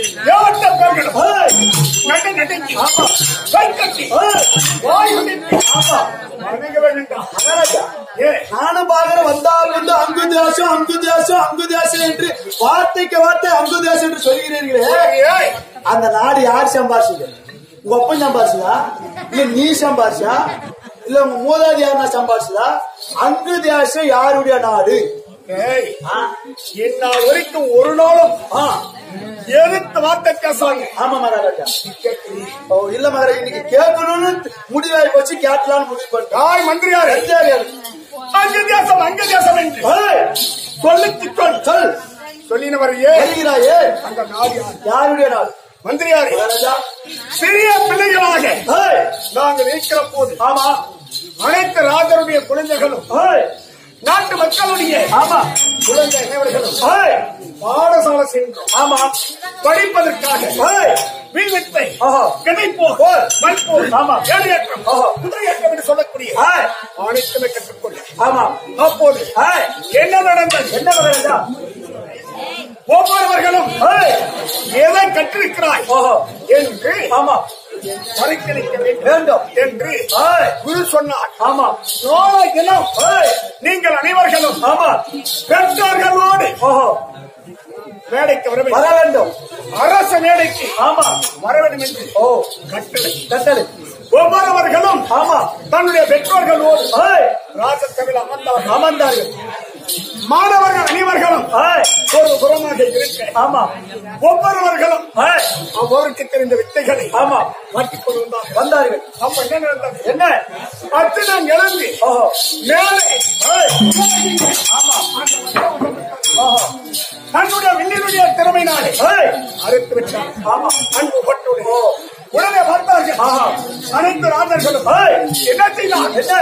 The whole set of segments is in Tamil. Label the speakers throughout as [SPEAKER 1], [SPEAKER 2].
[SPEAKER 1] ஏவட்ட பேர்களும் நடு நடுங்கி கை கட்டி வாய் உடைத்து வணங்க வேண்டாம்
[SPEAKER 2] மகாராஜா
[SPEAKER 1] ஏ
[SPEAKER 2] நானும் பாக்குறேன் வந்தால் வந்து அங்கு தேசம் அங்கு தேசம் அங்கு தேசம் என்று வார்த்தைக்கு வார்த்தை அங்கு தேசம் என்று சொல்கிறீர்களே
[SPEAKER 1] ஏய்
[SPEAKER 2] அந்த நாடு யார் சம்பாரிச்சது உங்க அப்பன் சம்பாரிச்சதா இல்ல நீ சம்பாரிச்சா இல்ல உங்க மூதாதி யாருனா சம்பாரிச்சதா அங்கு தேசம் யாருடைய நாடு
[SPEAKER 1] ஏய்
[SPEAKER 2] ஆ?
[SPEAKER 1] இந்நாள் வரைக்கும் ஒரு நாளும்
[SPEAKER 2] ஆ,
[SPEAKER 1] எதிர்த்து வார்த்தை பேசுறாங்க
[SPEAKER 2] ஆமா மகாராஜா ஓ இல்ல மகாராஜா இன்னைக்கு கேட்கணும்னு முடிவாகி போச்சு கேட்கலாம்னு முடிவு பண்ணிட்டோம்
[SPEAKER 1] தாய் மந்திரியாரே அங்க தேசம் அங்க தேசம் என்று
[SPEAKER 2] ஏய்,
[SPEAKER 1] சொல்லுக்கு சொல்
[SPEAKER 2] சொல்
[SPEAKER 1] சொல்லினவரையே
[SPEAKER 2] வருகிறாயே
[SPEAKER 1] அந்த நாடு யார்?
[SPEAKER 2] யாருடைய நாடு
[SPEAKER 1] மந்திரியாரே
[SPEAKER 2] மகாராஜா
[SPEAKER 1] சிறிய பிள்ளைகளாக
[SPEAKER 2] ஏய்,
[SPEAKER 1] நாங்கள் இருக்கிற போது
[SPEAKER 2] ஆமா
[SPEAKER 1] அனைத்து ராஜருடைய குழந்தைகளும்
[SPEAKER 2] ஏய்,
[SPEAKER 1] நாட்டு மக்களுடைய
[SPEAKER 2] ஆமா
[SPEAKER 1] குழந்தை அனைவர்களும்
[SPEAKER 2] ஏய்,
[SPEAKER 1] பாடசாலை சென்றோம்
[SPEAKER 2] ஆமா
[SPEAKER 1] படிப்பதற்காக
[SPEAKER 2] ஏய்,
[SPEAKER 1] வீழ்வித்தை
[SPEAKER 2] ஆஹா.
[SPEAKER 1] கிடைப்போர் மண்போர்
[SPEAKER 2] ஆமா.
[SPEAKER 1] ஏழையேற்றம்
[SPEAKER 2] ஆஹா.
[SPEAKER 1] குதிரையேற்றம் என்று சொல்லக்கூடிய
[SPEAKER 2] ஏய்,
[SPEAKER 1] அனைத்துமே கற்றுக்கொள்ள
[SPEAKER 2] ஆமா
[SPEAKER 1] அப்போது
[SPEAKER 2] ஏய்,
[SPEAKER 1] என்ன நடந்தது
[SPEAKER 2] என்ன மகாராஜா
[SPEAKER 1] ஒவ்வொருவர்களும்
[SPEAKER 2] ஏய்,
[SPEAKER 1] எதை கற்றிருக்கிறாய்
[SPEAKER 2] ஓஹோ
[SPEAKER 1] என்று
[SPEAKER 2] ஆமா
[SPEAKER 1] மறைக்கணிக்க வேண்டும்
[SPEAKER 2] வேண்டும்
[SPEAKER 1] என்று
[SPEAKER 2] ஏய்,
[SPEAKER 1] குரு சொன்னார்
[SPEAKER 2] ஆமா
[SPEAKER 1] நாளை தினம்
[SPEAKER 2] ஏய்,
[SPEAKER 1] நீங்கள் அனைவர்களும்
[SPEAKER 2] ஆமா
[SPEAKER 1] பெற்றோர்களோடு
[SPEAKER 2] ஓஹோ
[SPEAKER 1] மேடைக்கு வர
[SPEAKER 2] வர
[SPEAKER 1] வேண்டும்
[SPEAKER 2] வேண்டும்
[SPEAKER 1] அரச மேடைக்கு
[SPEAKER 2] ஆமா
[SPEAKER 1] வர வேண்டும் என்று
[SPEAKER 2] ஓ
[SPEAKER 1] கட்டளை
[SPEAKER 2] கட்டளை
[SPEAKER 1] ஒவ்வொருவர்களும்
[SPEAKER 2] ஆமா
[SPEAKER 1] தன்னுடைய பெற்றோர்களோடு
[SPEAKER 2] ஏய்,
[SPEAKER 1] ராஜசபையில் அமர்ந்தார்கள்
[SPEAKER 2] அமர்ந்தார்கள்
[SPEAKER 1] மாணவர்கள் அனைவர்களும்
[SPEAKER 2] ஏய்,
[SPEAKER 1] ஒரு புறமாக இருக்க
[SPEAKER 2] ஆமா
[SPEAKER 1] ஒவ்வொருவர்களும்
[SPEAKER 2] ஏய்,
[SPEAKER 1] அவருக்கு தெரிந்த வித்தைகளை
[SPEAKER 2] ஆமா
[SPEAKER 1] மாட்டிக் கொண்டு வந்தார்கள்
[SPEAKER 2] வந்தார்கள்
[SPEAKER 1] அப்ப என்ன நடந்தது
[SPEAKER 2] என்ன
[SPEAKER 1] அர்ஜுனன் எழுந்து
[SPEAKER 2] ஓஹோ
[SPEAKER 1] மேலே
[SPEAKER 2] ஏய்,
[SPEAKER 1] ஆமா ஓஹோ. தன்னுடைய வில்லினுடைய திறமையினாலே
[SPEAKER 2] ஏய்,
[SPEAKER 1] அறுத்து விட்டார்
[SPEAKER 2] ஆமா
[SPEAKER 1] அன்பு பட்டுடைய
[SPEAKER 2] ஓ
[SPEAKER 1] உடனே பார்த்தார்கள்
[SPEAKER 2] ஆஹா.
[SPEAKER 1] அனைத்து ராஜர்களும்
[SPEAKER 2] ஏய்,
[SPEAKER 1] என்ன செய்தார்
[SPEAKER 2] என்ன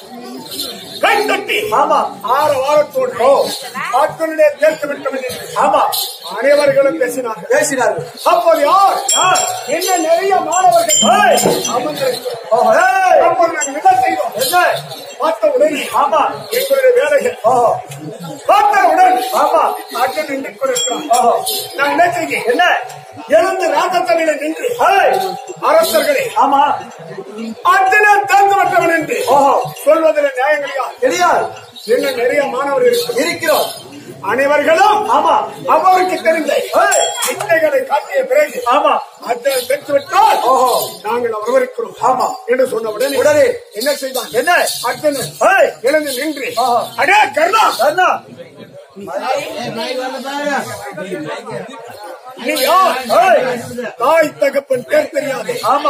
[SPEAKER 1] கை தட்டி
[SPEAKER 2] ஆமா
[SPEAKER 1] ஆறு வாரத்தோடு
[SPEAKER 2] ஓ.
[SPEAKER 1] அர்ஜுனனே தேர்த்து விட்டவன் என்று
[SPEAKER 2] ஆமா
[SPEAKER 1] அனைவர்களும் பேசினார்கள்
[SPEAKER 2] பேசினார்கள்
[SPEAKER 1] அப்போது யார்
[SPEAKER 2] யார்?
[SPEAKER 1] என்ன நிறைய மாணவர்கள்
[SPEAKER 2] ஏய்,
[SPEAKER 1] அமர்ந்திருக்கிறோம்.
[SPEAKER 2] ஓஹோ ஏய்,
[SPEAKER 1] அப்போது நாங்கள் என்ன செய்தோம்
[SPEAKER 2] என்ன
[SPEAKER 1] பார்த்த உடனே
[SPEAKER 2] ஆமா
[SPEAKER 1] எங்களுடைய வேலைகள்
[SPEAKER 2] ஓஹோ
[SPEAKER 1] பார்த்தவுடன்
[SPEAKER 2] ஆமா
[SPEAKER 1] அர்ஜுன் நின்று கொண்டிருக்கிறான்
[SPEAKER 2] ஓஹோ
[SPEAKER 1] நான் என்ன செய்தேன்
[SPEAKER 2] என்ன
[SPEAKER 1] எழுந்து ராஜத்தவையில நின்று
[SPEAKER 2] ஏய்,
[SPEAKER 1] அரசர்களே
[SPEAKER 2] ஆமா
[SPEAKER 1] அர்ஜுனன் தேர்ந்து விட்டவன் என்று
[SPEAKER 2] ஓஹோ
[SPEAKER 1] சொல்வதில் நியாயம் கிடையாது
[SPEAKER 2] தெரியாது
[SPEAKER 1] இன்னும் நிறைய மாணவர்கள் இருக்கிறோம்.
[SPEAKER 2] இருக்கிறோம்
[SPEAKER 1] அனைவர்களும்
[SPEAKER 2] ஆமா
[SPEAKER 1] அவருக்கு தெரிந்த
[SPEAKER 2] ஏய்,
[SPEAKER 1] வித்தைகளை காட்டிய பிறகு
[SPEAKER 2] ஆமா
[SPEAKER 1] அர்ஜுனன் பெற்று விட்டால்
[SPEAKER 2] ஓஹோ
[SPEAKER 1] நாங்கள் வரவேற்கிறோம்
[SPEAKER 2] ஆமா
[SPEAKER 1] என்று சொன்ன உடனே
[SPEAKER 2] உடனே
[SPEAKER 1] என்ன செய்தான்
[SPEAKER 2] என்ன
[SPEAKER 1] அர்ஜுனன்
[SPEAKER 2] ஏய்,
[SPEAKER 1] எழுந்து நின்று
[SPEAKER 2] ஆஹா.
[SPEAKER 1] அடே கர்ணா
[SPEAKER 2] அண்ணா
[SPEAKER 1] நீ யார்
[SPEAKER 2] ஏய்,
[SPEAKER 1] தாய் தகப்பன் பேர் தெரியாது
[SPEAKER 2] ஆமா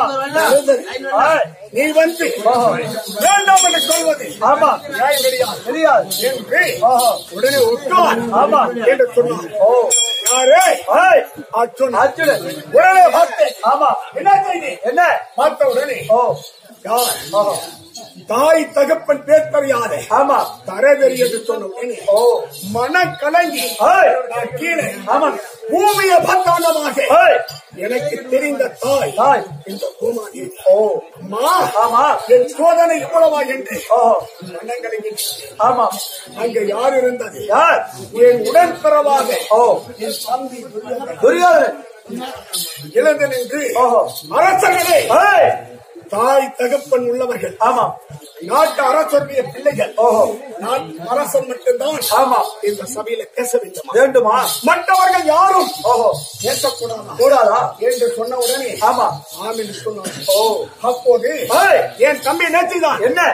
[SPEAKER 2] ஏய்,
[SPEAKER 1] நீ வந்து
[SPEAKER 2] ஓஹோ
[SPEAKER 1] வேண்டாம் என்று சொல்வது
[SPEAKER 2] ஆமா
[SPEAKER 1] நியாயம் கிடையாது
[SPEAKER 2] தெரியாது
[SPEAKER 1] என்று
[SPEAKER 2] ஓஹோ
[SPEAKER 1] உடனே உட்கார்
[SPEAKER 2] ஆமா
[SPEAKER 1] என்று சொன்னார்
[SPEAKER 2] ஓ
[SPEAKER 1] யாரே
[SPEAKER 2] ஏய்,
[SPEAKER 1] அர்ஜுன்
[SPEAKER 2] அர்ஜுனன்
[SPEAKER 1] உடனே பார்த்தேன்
[SPEAKER 2] ஆமா
[SPEAKER 1] என்ன செய்தி
[SPEAKER 2] என்ன
[SPEAKER 1] பார்த்த உடனே
[SPEAKER 2] ஓ
[SPEAKER 1] யார்
[SPEAKER 2] ஓஹோ
[SPEAKER 1] தாய் தகப்பன் பேர் தெரியாத
[SPEAKER 2] ஆமா
[SPEAKER 1] தரவெறி என்று சொன்ன உடனே
[SPEAKER 2] ஓ
[SPEAKER 1] மன கலங்கி
[SPEAKER 2] ஏய்,
[SPEAKER 1] நான் கீழே
[SPEAKER 2] ஆமா
[SPEAKER 1] பூமியை பத்தாண்டமாக
[SPEAKER 2] ஏய்,
[SPEAKER 1] எனக்கு தெரிந்த தாய்
[SPEAKER 2] தாய்
[SPEAKER 1] இந்த பூமாதேவி
[SPEAKER 2] ஓ
[SPEAKER 1] அம்மா
[SPEAKER 2] ஆமா
[SPEAKER 1] என் சோதனை இவ்வளவா என்று
[SPEAKER 2] ஓஹோ
[SPEAKER 1] மனங்கலங்கி
[SPEAKER 2] ஆமா
[SPEAKER 1] அங்க யார் இருந்தது
[SPEAKER 2] யார்
[SPEAKER 1] என் உடன்பிறவாக
[SPEAKER 2] ஓ
[SPEAKER 1] என் தம்பி துரியோதனன்
[SPEAKER 2] துரியோதனன்
[SPEAKER 1] எழுந்து நின்று
[SPEAKER 2] ஓஹோ
[SPEAKER 1] அரசர்களே
[SPEAKER 2] ஏய்,
[SPEAKER 1] தாய் தகப்பன் உள்ளவர்கள்
[SPEAKER 2] ஆமா
[SPEAKER 1] நாட்டு அரசருடைய பிள்ளைகள்
[SPEAKER 2] ஓஹோ
[SPEAKER 1] நாட்டு அரசன் மட்டும்தான்
[SPEAKER 2] ஆமா
[SPEAKER 1] இந்த சபையில பேச வேண்டுமா
[SPEAKER 2] வேண்டுமா
[SPEAKER 1] மற்றவர்கள் யாரும்
[SPEAKER 2] ஓஹோ
[SPEAKER 1] பேசக்கூடாதா
[SPEAKER 2] கூடாதா
[SPEAKER 1] என்று சொன்ன உடனே
[SPEAKER 2] ஆமா
[SPEAKER 1] ஆம் என்று சொன்னார்
[SPEAKER 2] ஓ
[SPEAKER 1] அப்போது
[SPEAKER 2] ஏய்,
[SPEAKER 1] என் தம்பி நேற்றுதான்
[SPEAKER 2] என்ன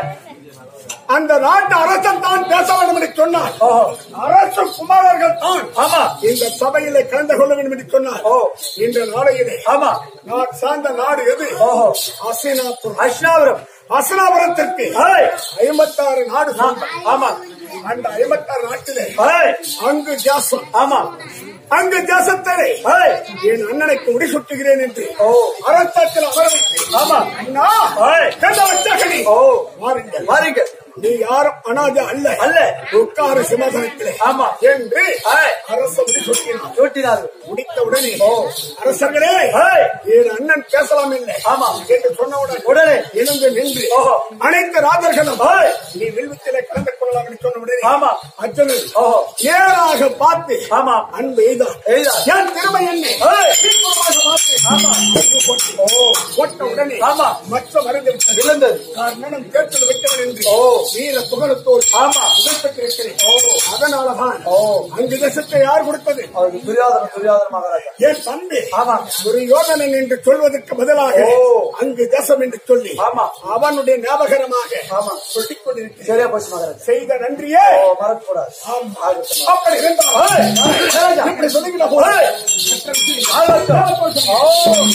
[SPEAKER 1] அந்த நாட்டு அரசன் தான் பேச வேண்டும் என்று சொன்னார்
[SPEAKER 2] ஓஹோ
[SPEAKER 1] அரசு குமாரர்கள் தான்
[SPEAKER 2] ஆமா
[SPEAKER 1] இந்த சபையிலே கலந்து கொள்ள வேண்டும் என்று சொன்னார்
[SPEAKER 2] ஓ
[SPEAKER 1] இந்த நாளையிலே
[SPEAKER 2] ஆமா
[SPEAKER 1] நான் சார்ந்த நாடு எது
[SPEAKER 2] ஓஹோ
[SPEAKER 1] அசினாபுரம்
[SPEAKER 2] அஷ்ணாபுரம்
[SPEAKER 1] அசனாபுரத்திற்கு
[SPEAKER 2] ஏய்,
[SPEAKER 1] ஐம்பத்தாறு நாடு சொந்தம்.
[SPEAKER 2] ஆமா
[SPEAKER 1] அந்த ஐம்பத்தாறு நாட்டிலே
[SPEAKER 2] ஏய்,
[SPEAKER 1] அங்கு ஜாசம்
[SPEAKER 2] ஆமா
[SPEAKER 1] அங்கு ஜாசத்திலே
[SPEAKER 2] ஏய்,
[SPEAKER 1] என் அண்ணனுக்கு முடி சுட்டுகிறேன் என்று
[SPEAKER 2] ஓ
[SPEAKER 1] அரசத்தில் அமர வைத்து
[SPEAKER 2] ஆமா
[SPEAKER 1] அண்ணா
[SPEAKER 2] ஏய்,
[SPEAKER 1] கண்ட வச்சகனி
[SPEAKER 2] ஓ
[SPEAKER 1] வாருங்கள்
[SPEAKER 2] வாருங்க
[SPEAKER 1] நீ யாரும் அனாதை அல்ல
[SPEAKER 2] அல்ல
[SPEAKER 1] உட்கார சிம்மாசனத்திலே
[SPEAKER 2] ஆமா
[SPEAKER 1] என்று
[SPEAKER 2] ஏய்,
[SPEAKER 1] அரச முடி சுட்டினார்
[SPEAKER 2] சூட்டினார்கள்
[SPEAKER 1] முடித்த உடனே
[SPEAKER 2] ஓ
[SPEAKER 1] அரசர்களே
[SPEAKER 2] ஏய்,
[SPEAKER 1] என் அண்ணன் பேசலாம் இல்லை
[SPEAKER 2] ஆமா
[SPEAKER 1] என்று சொன்னவுடன்
[SPEAKER 2] உடனே
[SPEAKER 1] எழுந்து நின்று
[SPEAKER 2] ஓஹோ
[SPEAKER 1] அனைத்து ராஜர்களும்
[SPEAKER 2] ஏய்,
[SPEAKER 1] நீ வில்வித்திலே கலந்து கொள்ளலாம் என்று சொன்ன உடனே
[SPEAKER 2] ஆமா
[SPEAKER 1] அர்ஜுனன்
[SPEAKER 2] ஓஹோ
[SPEAKER 1] நேராக பார்த்து
[SPEAKER 2] ஆமா
[SPEAKER 1] அன்பு எய்தான்
[SPEAKER 2] எய்தான்.
[SPEAKER 1] என் திறமை என்ன
[SPEAKER 2] ஏய்,
[SPEAKER 1] இப்போ போட்டு
[SPEAKER 2] ஆமா.
[SPEAKER 1] ஒன்று போட்டு
[SPEAKER 2] ஓ
[SPEAKER 1] போட்ட உடனே
[SPEAKER 2] ஆமா.
[SPEAKER 1] மற்ற மருந்து விட்டது
[SPEAKER 2] விழுந்தது
[SPEAKER 1] காரணம் கேட்டது விட்டவன் என்று
[SPEAKER 2] ஓ.
[SPEAKER 1] வீர புகழத்தோடு
[SPEAKER 2] ஆமா.
[SPEAKER 1] புகழ்பெற்றிருக்கிறேன் அதனாலதான்
[SPEAKER 2] ஓ.
[SPEAKER 1] அங்கு தேசத்தை யார் கொடுத்தது
[SPEAKER 2] அவருக்கு துரியாதன துரியாதன மகாராஜா
[SPEAKER 1] என் தம்பி
[SPEAKER 2] ஆமா.
[SPEAKER 1] ஒரு யோகனன் என்று சொல்வதற்கு பதிலாக
[SPEAKER 2] ஓ.
[SPEAKER 1] அங்கு தேசம் என்று சொல்லி
[SPEAKER 2] ஆமா.
[SPEAKER 1] அவனுடைய ஞாபகரமாக
[SPEAKER 2] ஆமா.
[SPEAKER 1] சொல்லிக் கொண்டிருக்கிறேன்
[SPEAKER 2] சரியா போச்சு மகாராஜா
[SPEAKER 1] செய்த நன்றியே
[SPEAKER 2] ஓ மறக்க கூடாது
[SPEAKER 1] ஆம்.
[SPEAKER 2] ஆகட்டும்.
[SPEAKER 1] அப்படி இருந்தால்
[SPEAKER 2] ஏய், மகாராஜா.
[SPEAKER 1] இப்படி சொல்லுங்களா போல
[SPEAKER 2] ஆகட்டும். ஓ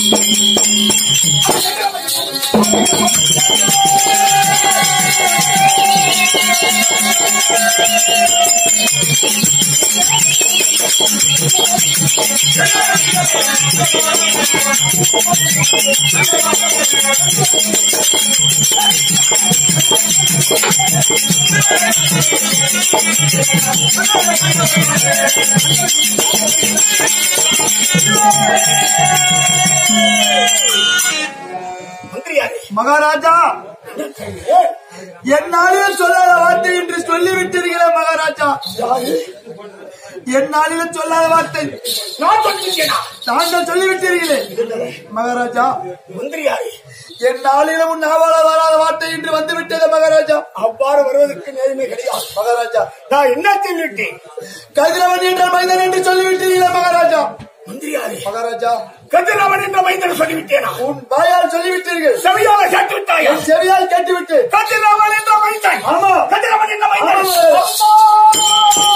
[SPEAKER 1] மந்திரியாரே
[SPEAKER 2] மகாராஜா என்னாலே சொல்லாத வார்த்தை என்று சொல்லிவிட்டீர்களே மகாராஜா என்னாலே சொல்லாத வார்த்தை
[SPEAKER 1] நான் சொல்லிருக்கேனா
[SPEAKER 2] தாங்கள் சொல்லிவிட்டீர்களே மகாராஜா
[SPEAKER 1] மந்திரியாரே
[SPEAKER 2] என் நாளிலும் உன் நாவால வராத வார்த்தை என்று வந்து விட்டது மகாராஜா
[SPEAKER 1] அவ்வாறு வருவதற்கு நேர்மை கிடையாது
[SPEAKER 2] மகாராஜா
[SPEAKER 1] நான் என்ன சொல்லிட்டேன்
[SPEAKER 2] கதிரவன் என்ற மைந்தன் என்று சொல்லிவிட்டீர்களே மகாராஜா
[SPEAKER 1] மந்திரியாரே
[SPEAKER 2] மகாராஜா
[SPEAKER 1] கதிரவன் என்ற மைந்தன் சொல்லிவிட்டேனா
[SPEAKER 2] உன் வாயால் சொல்லிவிட்டீர்கள்
[SPEAKER 1] செவியாக கேட்டு விட்டாயா
[SPEAKER 2] என் செவியால் கேட்டுவிட்டு
[SPEAKER 1] கதிரவன் என்ற மைந்தன்
[SPEAKER 2] ஆமா.
[SPEAKER 1] கதிரவன் என்ற மைந்தன்
[SPEAKER 2] ஆமா.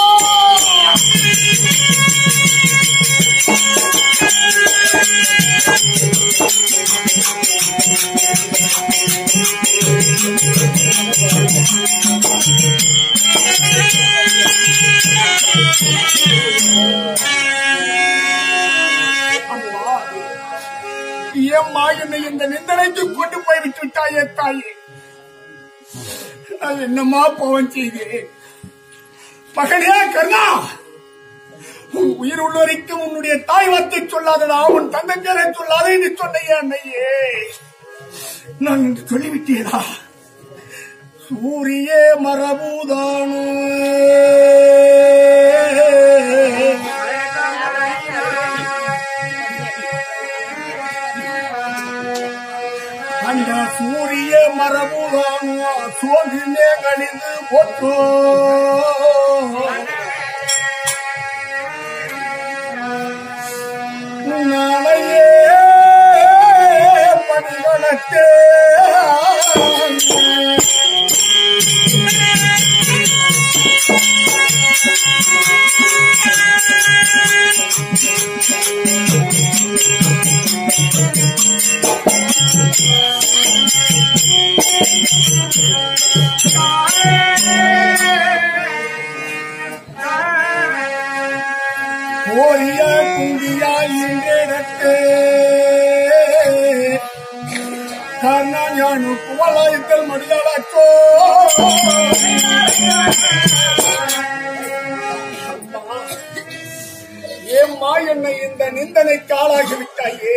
[SPEAKER 1] அம்மா, ஏம்மா என்னை இந்த நிந்தனைக்கு கொண்டு போய் விட்டு விட்டாயே தாயே நான் என்னம்மா பாவம் செய்தேன் மகனே கர்ணா உன் உயிர் உள்ளவரைக்கும் உன்னுடைய தாய் வார்த்தை சொல்லாதடா உன் தந்தை பேரை சொல்லாத என்று சொன்னையே அன்னையே நான் என்று சொல்லிவிட்டேனா சூரிய மரபுதானோ அந்த சூரிய மரபுதானோ சோன்றினே கணிந்து போற்றோ நாளையே பணிகளத்தே கோரிய குந்தியாய் என்றெடுத்து கர்ணாஞானு குவலாயத்தில் மடியாளாச்சோ ஏம்மா என்னை இந்த நிந்தனைக்கு ஆளாகிவிட்டாயே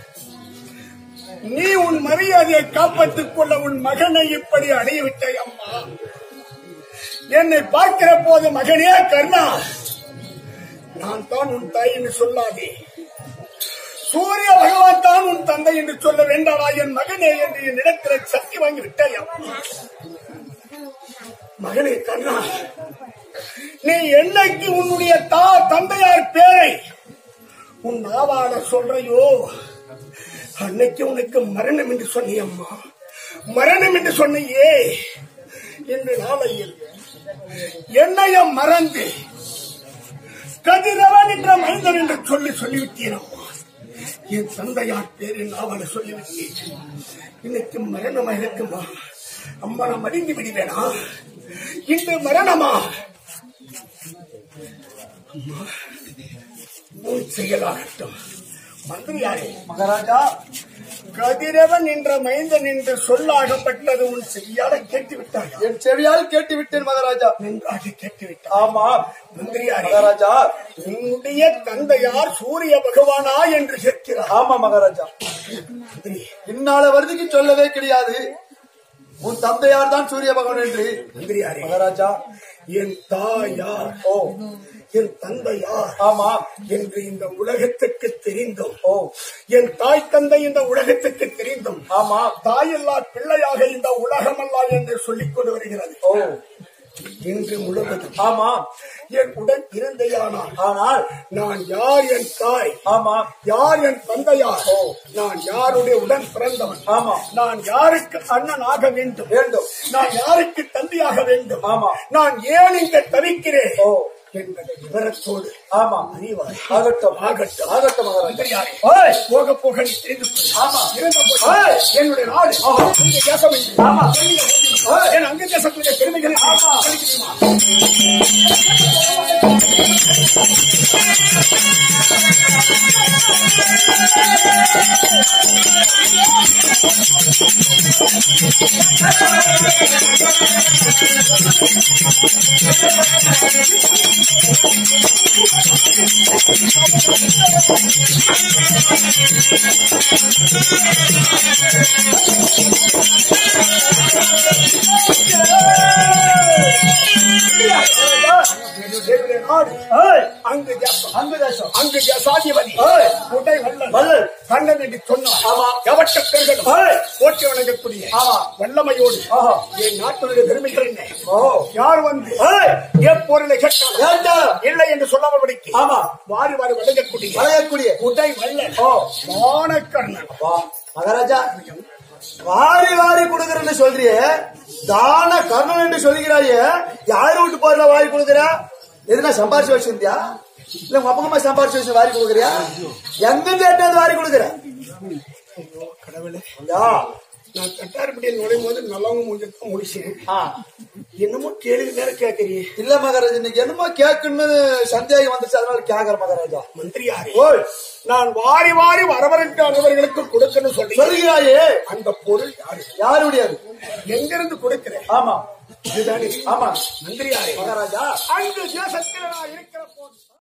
[SPEAKER 1] நீ உன் மரியாதையை காப்பாற்றிக் கொள்ள உன் மகனை இப்படி அடையவிட்டாய் அம்மா என்னை பார்க்கிற போது மகனே கர்ணா நான் தான் உன் தாய் என்று சொல்லாதே சூரிய பகவான் தான் உன் தந்தை என்று சொல்ல வேண்டாமா என் மகனே என்று என் இடத்துல சக்தி வாங்கி விட்டாய் அம்மா. மகனே கண்ணா நீ என்னைக்கு உன்னுடைய தா தந்தையார் பேரை உன் நாவாட சொல்றையோ அன்னைக்கு உனக்கு மரணம் என்று சொன்னியம்மா மரணம் என்று சொன்னையே இன்று நாளையில் என்னைய மறந்து கதிரவன் என்ற மனிதன் என்று சொல்லி சொல்லிவிட்டீரம்மா என் தந்தையார் பேரில் அவனை சொல்லிவிட்டேன் இன்னைக்கு மரணமா இருக்குமா அம்மா நான் மடிந்து விடுவேனா இன்று மரணமா அம்மா, உன் செயலாகட்டும் மந்திரியாரே
[SPEAKER 2] மகாராஜா
[SPEAKER 1] கதிரவன் என்ற மைந்தன் என்று சொல்லாகப்பட்டது உன் செய்யாட கேட்டு விட்டாயா
[SPEAKER 2] என் செவியால் கேட்டு விட்டேன் மகாராஜா
[SPEAKER 1] நன்றாக கேட்டு விட்டாய்
[SPEAKER 2] ஆமா
[SPEAKER 1] மந்திரியாரே
[SPEAKER 2] மகாராஜா
[SPEAKER 1] உன்னுடைய தந்தையார் சூரிய பகவானா என்று கேட்கிறார்
[SPEAKER 2] ஆமா மகாராஜா
[SPEAKER 1] மந்திரி,
[SPEAKER 2] இந்நாள வருதிக்கு சொல்லவே கிடையாது உன் தந்தையார் தான் சூரிய பகவான் என்று
[SPEAKER 1] மந்திரியாரே
[SPEAKER 2] மகாராஜா
[SPEAKER 1] என் தாயார்
[SPEAKER 2] ஓ
[SPEAKER 1] என் தந்தையார்
[SPEAKER 2] ஆமா
[SPEAKER 1] என்று இந்த உலகத்துக்கு தெரிந்தும்
[SPEAKER 2] ஓ
[SPEAKER 1] என் தாய் தந்தை இந்த உலகத்துக்கு தெரிந்தும்
[SPEAKER 2] ஆமா
[SPEAKER 1] தாயில்லா பிள்ளையாக இந்த உலகமல்லா என்று சொல்லிக் கொண்டு வருகிறது
[SPEAKER 2] ஓ
[SPEAKER 1] இன்று முழுவதும்
[SPEAKER 2] ஆமா
[SPEAKER 1] என் உடன் இருந்தையானால்
[SPEAKER 2] ஆனால்
[SPEAKER 1] நான் யார் என் தாய்
[SPEAKER 2] ஆமா
[SPEAKER 1] யார் என் தந்தையார்
[SPEAKER 2] ஓ.
[SPEAKER 1] நான் யாருடைய உடன் பிறந்தவன்
[SPEAKER 2] ஆமா
[SPEAKER 1] நான் யாருக்கு அண்ணன் ஆக வேண்டும்
[SPEAKER 2] வேண்டும்
[SPEAKER 1] நான் யாருக்கு தந்தையாக வேண்டும்
[SPEAKER 2] ஆமா.
[SPEAKER 1] நான் ஏன் இங்க தவிக்கிறேன்
[SPEAKER 2] ஓ
[SPEAKER 1] என்பதை விவரத்தோடு
[SPEAKER 2] ஆமா
[SPEAKER 1] அறிவாய்
[SPEAKER 2] ஆகட்டும்
[SPEAKER 1] ஆகட்டும்.
[SPEAKER 2] ஆகட்டும் மகாராஜா
[SPEAKER 1] மந்திரியாரே,
[SPEAKER 2] ஓய்
[SPEAKER 1] போக போக நீ தெரிந்து கொள்.
[SPEAKER 2] ஆமா.
[SPEAKER 1] இருந்த போது
[SPEAKER 2] ஏய்.
[SPEAKER 1] என்னுடைய நாடு
[SPEAKER 2] ஆமா.
[SPEAKER 1] இந்த தேசம் என்று.
[SPEAKER 2] ஆமா. ஏய்.
[SPEAKER 1] என் அங்க தேசத்துடைய பெருமைகளை
[SPEAKER 2] ஆமா.
[SPEAKER 1] படிக்கிறீமா? என்னுடைய நாடு
[SPEAKER 2] ஏய்
[SPEAKER 1] அங்கு தேசம்
[SPEAKER 2] அங்கு தேசம்
[SPEAKER 1] அங்கு தேசாதிபதி
[SPEAKER 2] ஏய்.
[SPEAKER 1] உடை வல்லல்
[SPEAKER 2] வள்ளல்.
[SPEAKER 1] கண்ணன் என்று சொன்னார்
[SPEAKER 2] ஆமா.
[SPEAKER 1] எவற்ற பெருகடும்
[SPEAKER 2] ஏய்.
[SPEAKER 1] போற்றி வணங்கக்கூடிய
[SPEAKER 2] ஆமா.
[SPEAKER 1] வல்லமையோடு
[SPEAKER 2] ஆஹா.
[SPEAKER 1] என் நாட்டினுடைய பெருமைகள் என்ன
[SPEAKER 2] ஓ
[SPEAKER 1] யார் வந்து
[SPEAKER 2] ஏய்
[SPEAKER 1] எப்பொருளை கேட்டால்
[SPEAKER 2] வேண்டாம்
[SPEAKER 1] இல்லை என்று சொல்லாமல் படிக்க
[SPEAKER 2] ஆமா
[SPEAKER 1] வாரி வாரி வழங்கக்கூடிய
[SPEAKER 2] வளையக்கூடிய
[SPEAKER 1] உடை வல்லல்
[SPEAKER 2] ஓ
[SPEAKER 1] மானக்கர்ணன்
[SPEAKER 2] வா மகாராஜா வாரி வாரி கொடுக்கறன்னு சொல்றியே தான கர்ணன் என்று சொல்கிறாயே யார் வீட்டு போறல வாரி கொடுக்குறா எதுனா சம்பாரிச்சு வச்சிருந்தியா இல்ல உங்க அப்பா அம்மா சம்பாரிச்சு வச்சு வாரி கொடுக்குறியா எங்க கேட்டது வாரி கொடுக்குற
[SPEAKER 1] கடவுளே
[SPEAKER 2] யா.
[SPEAKER 1] நான் கட்டாரப்பட்டியில் நுழையும் போது நல்லவங்க முடிஞ்சு முடிச்சேன்
[SPEAKER 2] ஆ.
[SPEAKER 1] என்னமோ கேள்வி வேற கேட்கறியே
[SPEAKER 2] இல்ல மகாராஜா இன்னைக்கு என்னமோ கேக்குன்னு சந்தேகம் வந்துச்சு அதனால கேக்குற மகாராஜா
[SPEAKER 1] மந்திரியாரே
[SPEAKER 2] ஓய்
[SPEAKER 1] நான் வாரி வாரி வரவர்களுக்கு கொடுக்கணும் சொல்லி
[SPEAKER 2] சொல்கிறாயே
[SPEAKER 1] அந்த பொருள் யாரு
[SPEAKER 2] யாருடையது
[SPEAKER 1] எங்கிருந்து கொடுக்கிறேன்
[SPEAKER 2] ஆமா
[SPEAKER 1] இதுதானே
[SPEAKER 2] ஆமா
[SPEAKER 1] மந்திரியாரே
[SPEAKER 2] மகாராஜா
[SPEAKER 1] அங்கு தேசத்தில் நான் இருக்கிற போது